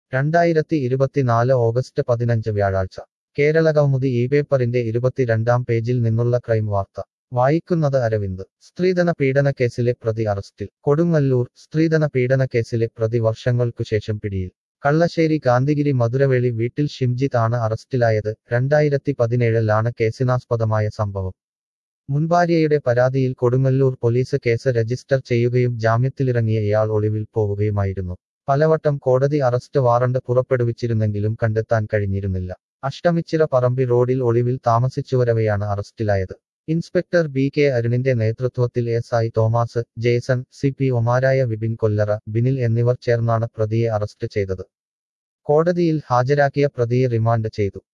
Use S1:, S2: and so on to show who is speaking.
S1: രണ്ടായിരത്തി ഇരുപത്തിനാല് ഓഗസ്റ്റ് പതിനഞ്ച് വ്യാഴാഴ്ച കേരള കൗമുദി ഈ പേപ്പറിന്റെ ഇരുപത്തിരണ്ടാം പേജിൽ നിന്നുള്ള ക്രൈം വാർത്ത വായിക്കുന്നത് അരവിന്ദ് സ്ത്രീധന പീഡനക്കേസിലെ പ്രതി അറസ്റ്റിൽ കൊടുങ്ങല്ലൂർ സ്ത്രീധന പീഡനക്കേസിലെ പ്രതി വർഷങ്ങൾക്കുശേഷം പിടിയിൽ കള്ളശ്ശേരി ഗാന്ധിഗിരി മധുരവേളി വീട്ടിൽ ഷിംജിത്ത് ആണ് അറസ്റ്റിലായത് രണ്ടായിരത്തി പതിനേഴിലാണ് കേസിനാസ്പദമായ സംഭവം മുൻഭാര്യയുടെ പരാതിയിൽ കൊടുങ്ങല്ലൂർ പോലീസ് കേസ് രജിസ്റ്റർ ചെയ്യുകയും ജാമ്യത്തിലിറങ്ങിയ ഇയാൾ ഒളിവിൽ പോവുകയുമായിരുന്നു പലവട്ടം കോടതി അറസ്റ്റ് വാറണ്ട് പുറപ്പെടുവിച്ചിരുന്നെങ്കിലും കണ്ടെത്താൻ കഴിഞ്ഞിരുന്നില്ല അഷ്ടമിച്ചിറ പറമ്പി റോഡിൽ ഒളിവിൽ താമസിച്ചുവരവെയാണ് അറസ്റ്റിലായത് ഇൻസ്പെക്ടർ ബി കെ അരുണിന്റെ നേതൃത്വത്തിൽ S I Thomas Jason C P ഒമാരായ വിപിൻ കൊല്ലറ ബിനിൽ എന്നിവർ ചേർന്നാണ് പ്രതിയെ അറസ്റ്റ് ചെയ്തത് കോടതിയിൽ ഹാജരാക്കിയ പ്രതിയെ റിമാൻഡ് ചെയ്തു